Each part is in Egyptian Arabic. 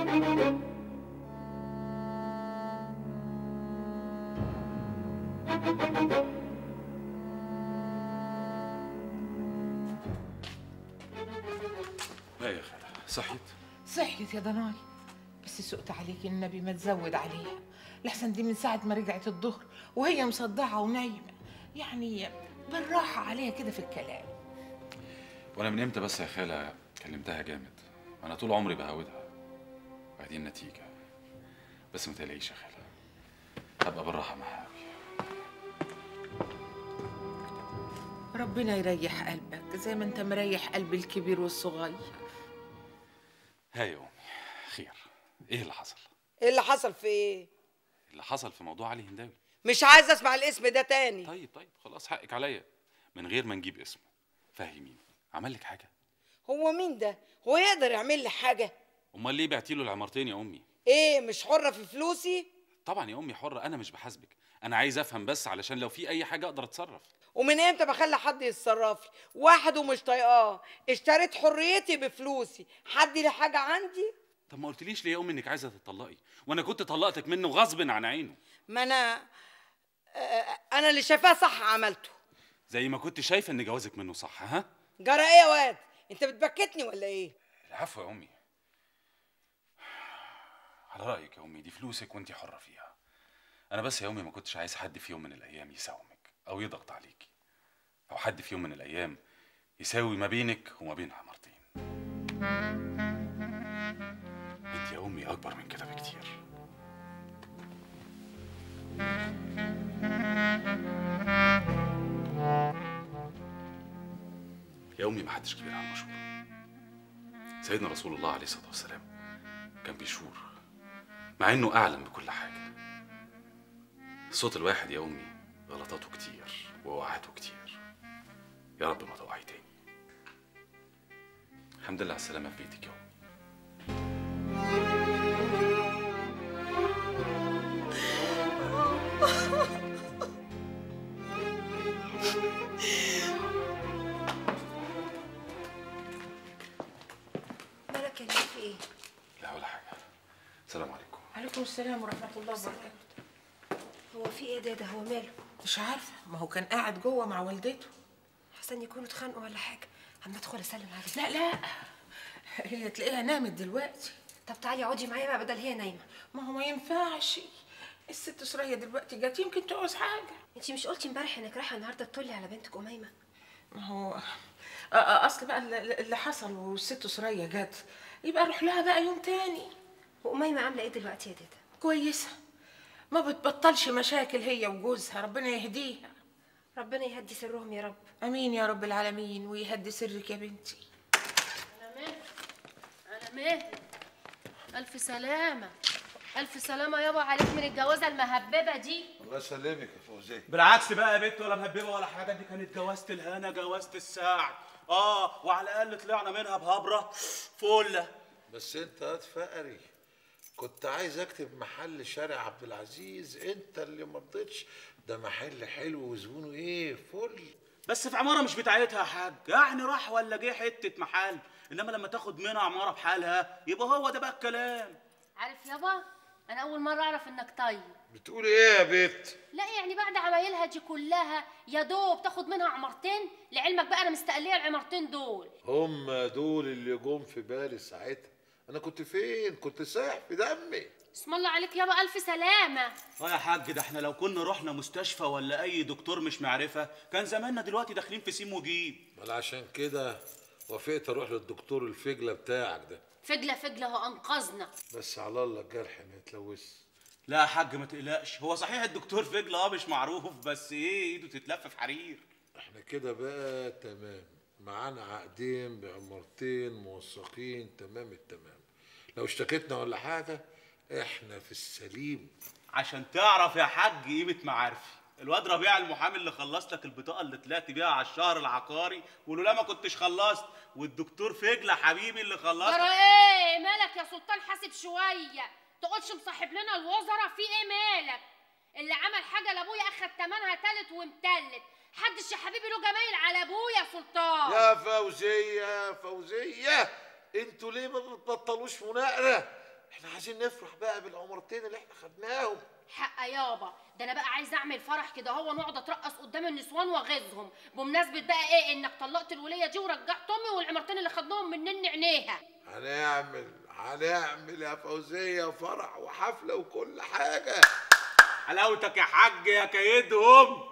لا يا خالة صحيت صحيت يا ضناي بس سقت عليك النبي ما تزود عليها لحسن دي من ساعة ما رجعت الظهر وهي مصدعة ونايمة يعني بالراحة عليها كده في الكلام وانا من امتى بس يا خالة كلمتها جامد انا طول عمري بهودها وادي النتيجة بس ما تقلقيش يا خالة هبقى بالراحة معاها أوي. ربنا يريح قلبك زي ما انت مريح قلب الكبير والصغير ها يا امي خير ايه اللي حصل ايه اللي حصل في ايه اللي حصل في موضوع علي هنداوي مش عايز اسمع الاسم ده تاني طيب طيب خلاص حقك عليا من غير ما نجيب اسمه فهميني عمل لك حاجة هو مين ده هو يقدر يعمل لي حاجه امال ليه بعتي له العمارتين يا امي ايه مش حره في فلوسي طبعا يا امي حرة انا مش بحاسبك انا عايز افهم بس علشان لو في اي حاجة اقدر اتصرف ومن امتى بخلي حد يتصرف لي واحد ومش طايقاه اشتريت حريتي بفلوسي حد لي حاجه عندي طب ما قلتليش ليه يا امي انك عايزه تطلقي وانا كنت طلقتك منه غصب عن عينه ما انا آه، انا اللي شايفاه صح عملته زي ما كنت شايفه ان جوازك منه صح ها جرى ايه يا واد انت بتبكتني ولا ايه العفو يا امي على رايك يا امي دي فلوسك وانت حره فيها انا بس يا امي ما كنتش عايز حد في يوم من الايام يساومك او يضغط عليكي او حد في يوم من الايام يساوي ما بينك وما بين عمارتين انت يا امي اكبر من كده بكتير يا امي ما حدش كبير على المشهور سيدنا رسول الله عليه الصلاه والسلام كان بيشور مع انه اعلم بكل حاجه الصوت الواحد يا امي غلطاته كتير ووقعاته كتير يا رب ما توقعي تاني الحمد لله على السلامه في بيتك يا امي مالك يا نيل في ايه؟ لا ولا حاجه السلام عليكم عليكم السلام ورحمة الله وبركاته هو في ايه ده ده هو ماله؟ مش عارفة ما هو كان قاعد جوه مع والدته حسن يكونوا اتخانقوا ولا حاجه اما ادخل اسلم عليه لا لا هي تلاقيها نامت دلوقتي طب تعالي اقعدي معايا بقى بدل هي نايمه ما هو ما ينفعش الست سرية دلوقتي جت يمكن تعوز حاجة انتي مش قلتي امبارح انك رايحه النهارده تطلي على بنتك اميمه ما هو آه، آه، اصل بقى اللي اللي حصل والست سرية جت يبقى اروح لها بقى يوم تاني واميمه عامله ايه دلوقتي يا تيتا؟ كويسة ما بتبطلش مشاكل هي وجوزها ربنا يهديها ربنا يهدي سرهم يا رب امين يا رب العالمين ويهدي سرك يا بنتي على مهل على مهل ألف سلامة ألف سلامة يابا عليك من الجوازة المهببة دي الله يسلمك يا فوزيه بالعكس بقى يا بنت ولا مهببه ولا حاجه دي كانت جوازه الهنا جوازه السعد اه وعلى الاقل طلعنا منها بهبره فله بس انت واد فقري كنت عايز اكتب محل شارع عبد العزيز انت اللي ما رضيتش ده محل حلو وزبونه ايه فل بس في عماره مش بتاعتها يا حاج يعني راح ولا جه حته محل انما لما تاخد منها عماره بحالها يبقى هو ده بقى الكلام عارف يابا أنا أول مرة أعرف إنك طيب بتقول ايه يا بت لا يعني بعد عمايلها دي كلها يا دوب تاخد منها عمارتين لعلمك بقى أنا مستقلية العمارتين دول هم دول اللي جم في بالي ساعتها انا كنت فين كنت سايح في دمي اسم الله عليك يابا ألف سلامة اه يا حاج ده احنا لو كنا رحنا مستشفى ولا اي دكتور مش معرفه كان زماننا دلوقتي داخلين في سيم وجيم بل عشان كده وافقت اروح للدكتور الفجله بتاعك ده فجلة فجلة هو أنقذنا بس على الله الجرح ما يتلوث لا يا حاج ما تقلقش هو صحيح الدكتور فجل اه مش معروف بس ايه ايده تتلف في حرير احنا كده بقى تمام معانا عقدين بعمارتين موثقين تمام التمام لو اشتكيتنا ولا حاجه احنا في السليم عشان تعرف يا حاج قيمه معارفي الواد ربيع المحامي اللي خلص لك البطاقه اللي طلعت بيها على الشهر العقاري ولولا ما كنتش خلصت والدكتور فجله حبيبي اللي خلص ترى إيه مالك يا سلطان حاسب شوية تقولش مصاحب لنا الوزراء في إيه مالك اللي عمل حاجة لأبويا أخد تمنها تالت ومتلت حدش يا حبيبي له جمايل على أبويا يا سلطان يا فوزيه يا فوزيه انتوا ليه ما بتبطلوش مناقره احنا عايزين نفرح بقى بالعمرتين اللي احنا خدناهم حق يابا ده انا بقى عايزه اعمل فرح كده هو نقعد اترقص قدام النسوان واغيظهم بمناسبه بقى ايه انك طلقت الوليه دي ورجعت امي والعمرتين اللي خدناهم منن عينيها هنعمل هنعمل يا فوزية فرح وحفلة وكل حاجة حلاوتك يا حاج يا كيدهم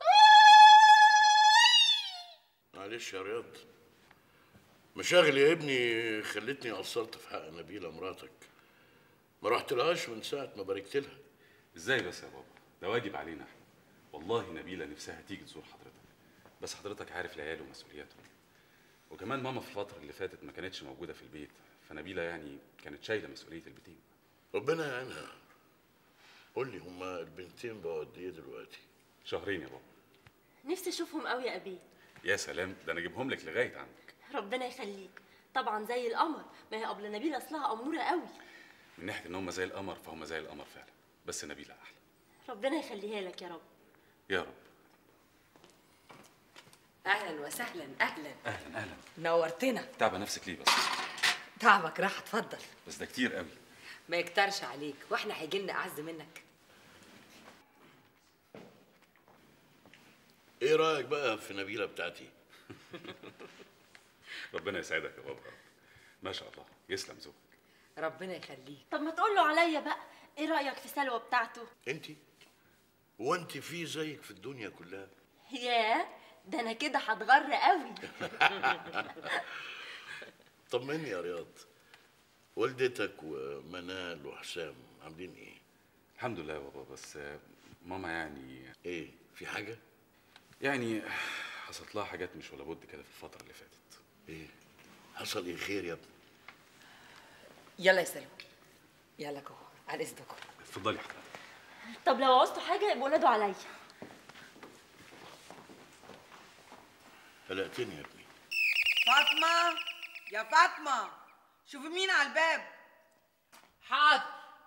معلش يا رياض مشاغل يا ابني خلتني قصرت في حق نبيلة مراتك ما رحتلهاش من ساعة ما باركت لها ازاي بس يا بابا ده واجب علينا احنا والله نبيله نفسها تيجي تزور حضرتك بس حضرتك عارف العيال ومسؤولياتهم وكمان ماما في الفتره اللي فاتت ما كانتش موجوده في البيت فنبيله يعني كانت شايله مسؤوليه البيتين ربنا يعينها قول لي هما البنتين بقوا قد ايه دلوقتي شهرين يا بابا نفسي اشوفهم قوي يا ابي يا سلام ده انا اجيبهم لك لغايه عندك ربنا يخليك طبعا زي القمر ما هي قبل نبيل اصلها اموره قوي من ناحيه ان هم زي القمر فهم زي القمر فعلا بس نبيله احلى ربنا يخليها لك يا رب يا رب اهلا وسهلا اهلا اهلا اهلا نورتنا تعبه نفسك ليه بس تعبك راح اتفضل بس ده كتير قوي ما يكترش عليك واحنا هيجي لنا اعز منك ايه رأيك بقى في نبيلة بتاعتي ربنا يسعدك يا بابا ما شاء الله يسلم ذوقك ربنا يخليك طب ما تقول له عليا بقى ايه رايك في سلوى بتاعته انت هو انت في زيك في الدنيا كلها ياه ده انا كده هتغر قوي طمني يا رياض والدتك ومنال وحسام عاملين ايه الحمد لله يا بابا بس آه، ماما يعني ايه في حاجه يعني حصلت لها حاجات مش ولا بد كده في الفتره اللي فاتت ايه حصل ايه خير يا ابني يلا يا سلوى يلا جوه على اذنكم اتفضلي حضرتك طب لو عوزتوا حاجه يبقوا نادوا عليا قلقتني يا ابني فاطمه يا فاطمه شوفي مين على الباب حاضر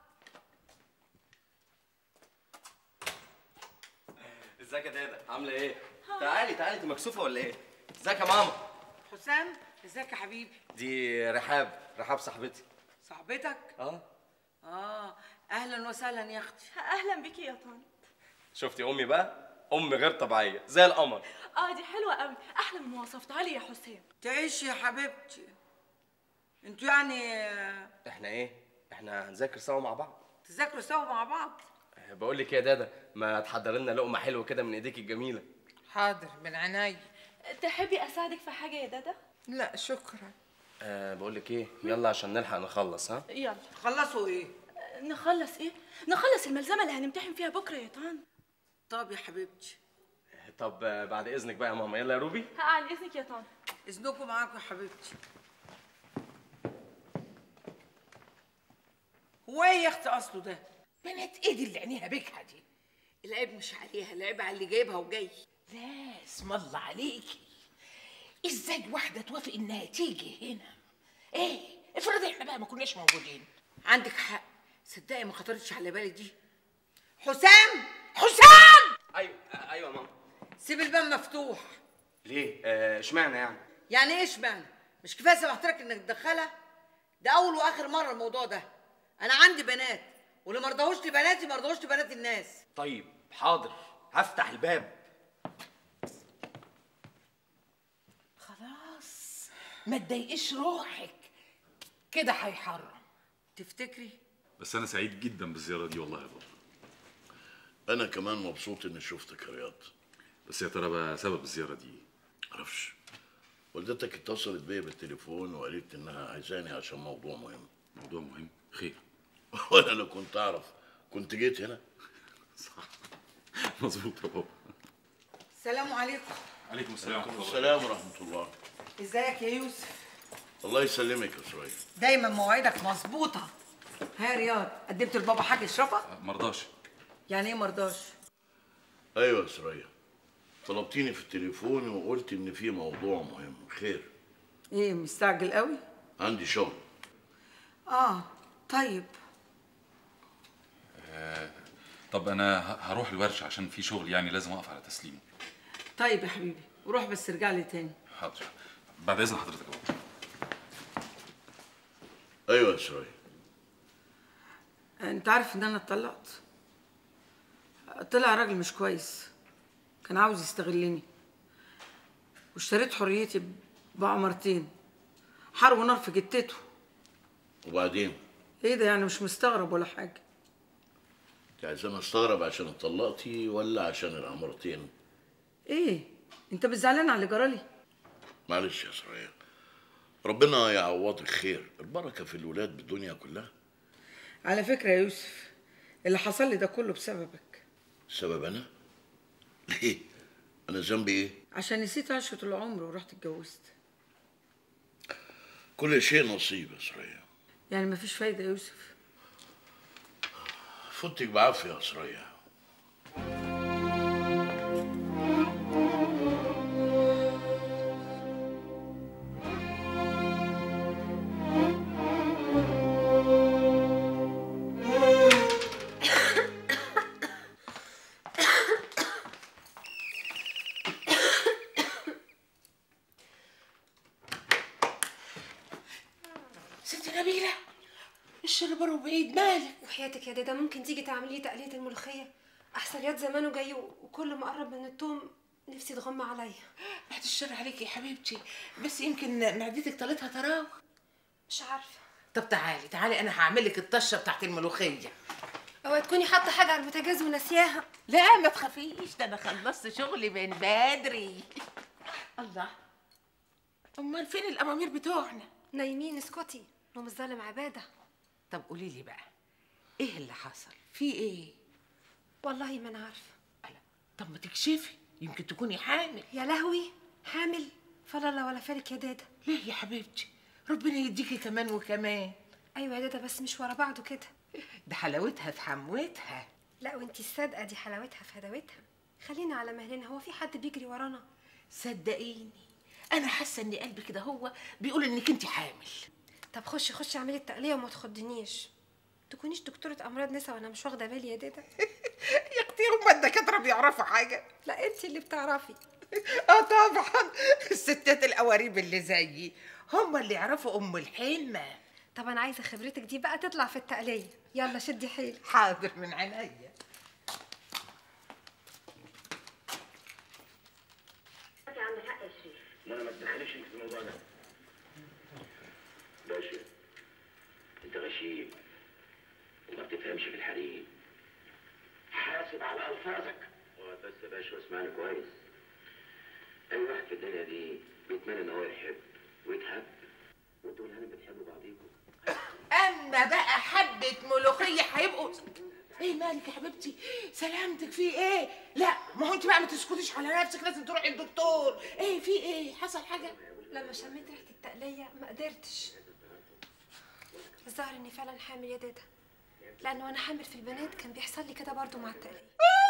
ازيك يا دادا عامله ايه تعالي تعالي انت مكسوفه ولا ايه ازيك يا ماما حسام ازيك يا حبيبي دي رحاب رحاب صاحبتي صاحبتك اه اه اهلا وسهلا يا اختي اهلا بيكي يا طنط شفتي امي بقى ام غير طبيعيه زي القمر اه دي حلوه قوي احلى من وصفتها لي يا حسام تعيشي يا حبيبتي انتوا يعني آه، احنا ايه احنا هنذاكر سوا مع بعض تذاكروا سوا مع بعض بقول لك إيه يا دادا ما تحضر لنا لقمه حلوه كده من ايديك الجميله حاضر من عيني تحبي اساعدك في حاجه يا دادا لا شكرا أه بقول لك ايه يلا عشان نلحق نخلص ها يلا خلصوا ايه نخلص ايه نخلص الملزمه اللي هنمتحن فيها بكره يا طنط طب يا حبيبتي طب آه، بعد اذنك بقى يا ماما يلا يا روبي عن اذنك يا طنط اذنكم معاكم يا حبيبتي هو ايه يا اختي اصله ده بنات ايه دي اللي عينيها بكحه دي العيب مش عليها العيب على اللي جايبها وجاي لا اسم الله عليكي ازاي واحده توافق انها تيجي هنا ايه افرضي احنا بقى ما كناش موجودين عندك حق صدقي ما خطرتش على بالي دي حسام حسام ايوه ايوه يا ماما سيب الباب مفتوح ليه آه، اشمعنى يعني يعني ايه اشمعنى مش كفايه سمحت لك انك تدخلها ده اول واخر مره الموضوع ده انا عندي بنات واللي ما رضاهوش لبناتي ما رضاهوش لبنات الناس طيب حاضر هفتح الباب خلاص ما تضايقش روحك كده هيحرم تفتكري بس انا سعيد جدا بالزياره دي والله يا بابا انا كمان مبسوط اني شفتك يا رياض بس يا ترى بقى سبب الزياره دي معرفش والدتك اتصلت بيا بالتليفون وقالت انها عايزاني عشان موضوع مهم موضوع مهم خير ولا انا كنت اعرف كنت جيت هنا صح مظبوط يا بابا السلام عليكم عليكم السلام ورحمه الله السلام ورحمه الله ازيك يا يوسف الله يسلمك يا سرايا دايما مواعيدك مظبوطه ها يا رياض قدمت لبابا حاجه يشربها مرضاش يعني ايه مرضاش ايوه يا سرايا طلبتيني في التليفون وقلت ان في موضوع مهم خير ايه مستعجل قوي عندي شغل اه طيب طب انا ه- هروح الورشه عشان في شغل يعني لازم اقف على تسليمه طيب يا حبيبي وروح بس ارجع لي تاني حاضر بعد اذن حضرتك يا بابا ايوه يا سرايا انت عارف ان انا اتطلقت طلع راجل مش كويس كان عاوز يستغلني واشتريت حريتي بعمرتين حر ونار في جتته وبعدين ايه ده يعني مش مستغرب ولا حاجه انت عايزاني استغرب عشان اتطلقتي ولا عشان العمرتين ايه انت مش زعلان على اللي جرالي معلش يا سرية ربنا يعوضك خير البركة في الولاد بالدنيا كلها على فكره يا يوسف اللي حصل لي ده كله بسببك السبب انا ليه انا ذنبي ايه عشان نسيت عشرة العمر ورحت اتجوزت كل شيء نصيب يا سرية يعني مفيش فايده يا يوسف فوتك بعافية يا سرية ست نبيله الشربر بعيد مالك وحياتك يا دادا ممكن تيجي تعملي لي تقليه الملوخيه احسن ياد زمانه جاي و- وكل ما اقرب من التوم نفسي تغمى عليا بعد الشر عليكي يا حبيبتي بس يمكن معدتك طالتها تراوح مش عارفه طب تعالي تعالي انا هعمل لك الطشه بتاعت الملوخيه اوعي تكوني حاطه حاجه على البوتاجاز وناسياها لا ما تخافيش ده انا خلصت شغلي من بدري الله امال فين الامامير بتوعنا نايمين اسكتي نوم الظالم عباده طب قولي لي بقى ايه اللي حصل في ايه والله ما انا عارفه طب ما تكشفي يمكن تكوني حامل يا لهوي حامل فلا لا ولا فالك يا دادا ليه يا حبيبتي ربنا يديكي كمان وكمان ايوه يا دادا بس مش ورا بعضه كده ده حلاوتها في حموتها لا وانتي الصادقه دي حلاوتها في هداوتها خلينا على مهلنا هو في حد بيجري ورانا صدقيني انا حاسه ان قلبي كده هو بيقول انك انت حامل طب خشي خشي اعملي التقليه وما تخضنيش تكونيش دكتوره امراض نسا وانا مش واخده بالي يا دادا يا اختي هما الدكاتره بيعرفوا حاجه لا انتي اللي بتعرفي اه طبعا الستات القواريب اللي زيي هما اللي يعرفوا ام الحلمه طب انا عايزه خبرتك دي بقى تطلع في التقليه يلا شدي حيلك حاضر من عينيا عندك حق يا شريف لا ما تدخليش انت في الموضوع ده باشا انت غشيم وما بتفهمش في الحريم حاسب على الفاظك بس يا باشا واسمعني كويس اي واحد في الدنيا دي بيتمنى ان هو يحب ويتحب وانتوا والهانم بتحبوا بعضيكم اما بقى حبه ملوخيه هيبقوا ايه مالك يا حبيبتي سلامتك في ايه لا ما هو انت بقى ما تسكتيش على نفسك لازم تروحي الدكتور ايه في ايه حصل حاجه لما شميت ريحه التقليه ما قدرتش الظاهر اني فعلا حامل يا دادا لانه وانا حامل في البنات كان بيحصل لي كده برضو مع التقليه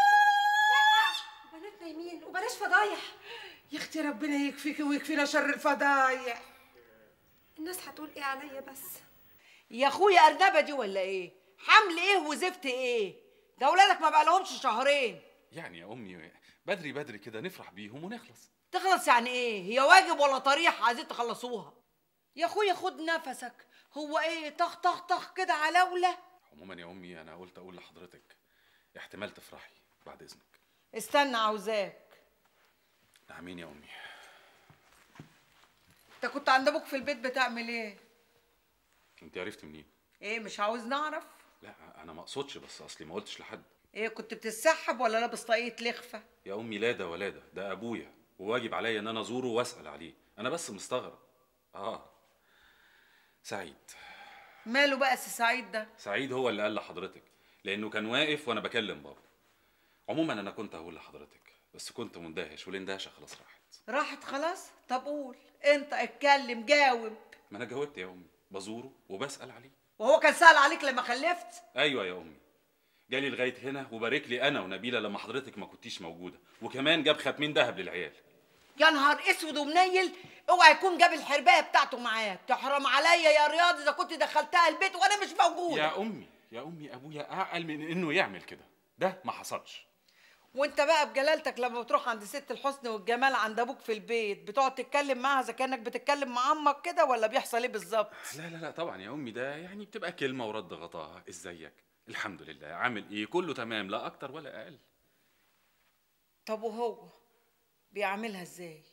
لا بنات نايمين وبلاش فضايح يا اختي ربنا يكفيكي ويكفينا شر الفضايح الناس هتقول ايه عليا بس يا اخويا ارنبه دي ولا ايه حمل ايه وزفت ايه ده اولادك ما بقالهمش شهرين يعني يا امي بدري بدري كده نفرح بيهم ونخلص تخلص يعني ايه هي واجب ولا طريح عايزين تخلصوها يا اخويا خد نفسك هو ايه طخ طخ طخ كده علاوله عموما يا امي انا قلت اقول لحضرتك احتمال تفرحي بعد اذنك استنى عاوزاك نعمين يا امي انت كنت عند ابوك في البيت بتعمل ايه انت عرفت منين ايه مش عاوز نعرف لا انا ما اقصدش بس اصلي ما قلتش لحد ايه كنت بتتسحب ولا لابس طاقية لخفة يا امي لا ده ولا ده ده ابويا وواجب عليا ان انا ازوره واسال عليه انا بس مستغرب اه سعيد ماله بقى سي سعيد ده سعيد هو اللي قال لحضرتك لانه كان واقف وانا بكلم بابا عموما انا كنت هقول لحضرتك بس كنت مندهش والاندهشه خلاص راحت راحت خلاص طب قول انت اتكلم جاوب ما انا جاوبت يا امي بزوره وبسال عليه وهو كان سأل عليك لما خلفت ايوه يا امي جالي لغايه هنا وبارك لي انا ونبيله لما حضرتك ما كنتيش موجوده وكمان جاب ختمين ذهب للعيال يا نهار اسود ومنيل اوعى يكون جاب الحربايه بتاعته معاك تحرم عليا يا رياض اذا كنت دخلتها البيت وانا مش موجوده يا امي يا امي ابويا اعقل من انه يعمل كده ده ما حصلش وانت بقى بجلالتك لما بتروح عند ست الحسن والجمال عند ابوك في البيت بتقعد تتكلم معاها اذا كانك بتتكلم مع امك كده ولا بيحصل ايه بالظبط لا لا لا طبعا يا امي ده يعني بتبقى كلمه ورد غطاها ازيك الحمد لله عامل ايه كله تمام لا اكتر ولا اقل طب وهو بيعملها ازاي